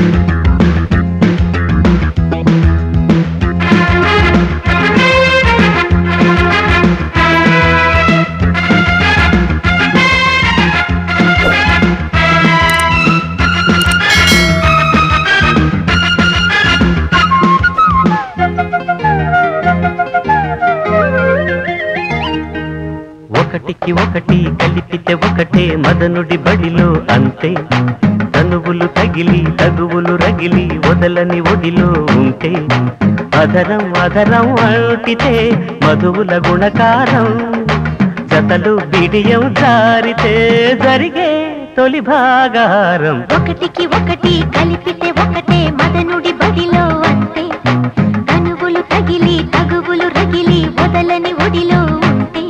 ఒకటికి ఒకటి కలిపితే ఒకటే మదనుడి బడిలో అంతే తనువులు తగిలి తగువులు రగిలి వదలని ఒడిలో ఉంటే అధరం అధరం అంటితే మధువుల గుణకారం జతలు బిడియం జారితే జరిగే తొలి భాగారం ఒకటికి ఒకటి కలిపితే ఒకటే మదనుడి బడిలో అంతే కనువులు తగిలి తగువులు రగిలి వదలని ఒడిలో ఉంటే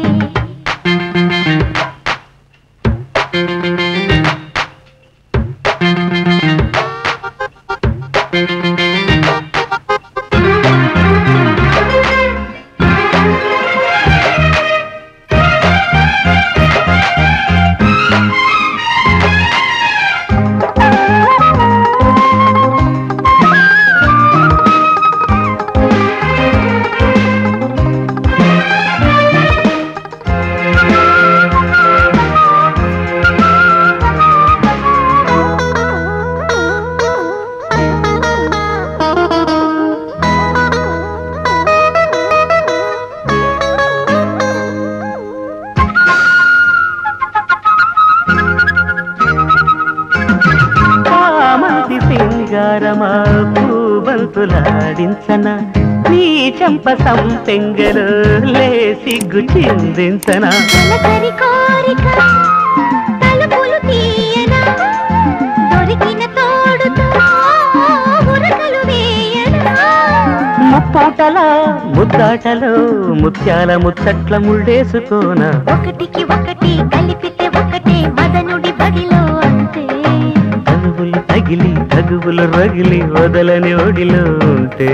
పామంతి సింగారమా పూబంతులాడించన నీ చెంప సంపెంగలు లేసిగ్గు చిందించనా తలకరి కోరిక తలుపులు తీయనా దొరికిన తోడుతో ఉరకలు వేయనా ముప్పాటల ముద్దాటలో ముత్యాల ముచ్చట్ల ముళ్ళేసుకోనా ఒకటికి ఒకటి కలిపితే ఒకటే మదనుడి బడిలో అంతే తనువులు తగిలి తగువులు రగిలి వదలని ఒడిలో ఉంటే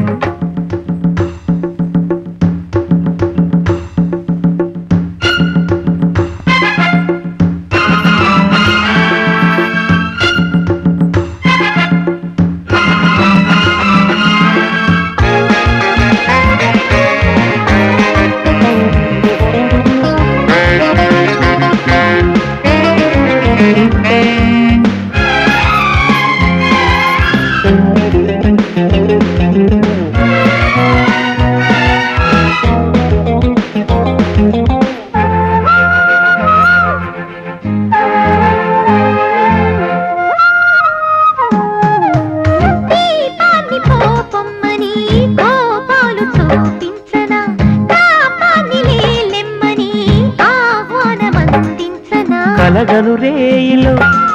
దీపాన్ని పోపొమ్మని కోపాలు చూపించనా తాపాన్ని లేలెమ్మని ఆహ్వానమందించనా కలగలు రేయిలో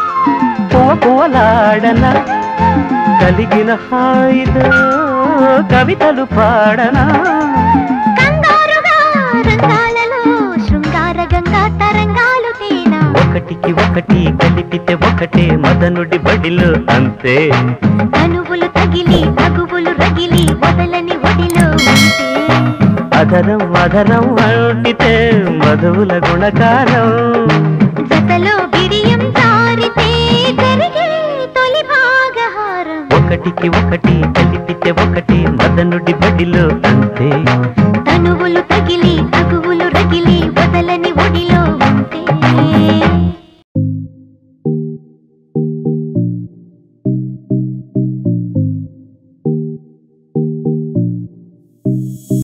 పోలాడన కలిగిన హాయిలో కవితలు పాడనా కంగారుగా రంగాలలో శృంగార గంగా తరంగాలు తేనా ఒకటికి ఒకటి కలిపితే ఒకటే మదనుడి బడిలో అంతే కనువులు తగిలి తగువులు రగిలి వదలని ఒడిలో ఉంటే అధరం అధరం అంటితే మధువుల గుణకారం జతలో బిడియం జారితే జరిగే తొలి భాగహారం ఒకటికి ఒకటి కలిపితే ఒకటే మదనుడి బడిలో అంతే తనువులు తగిలి తగువులు రగిలి వదలని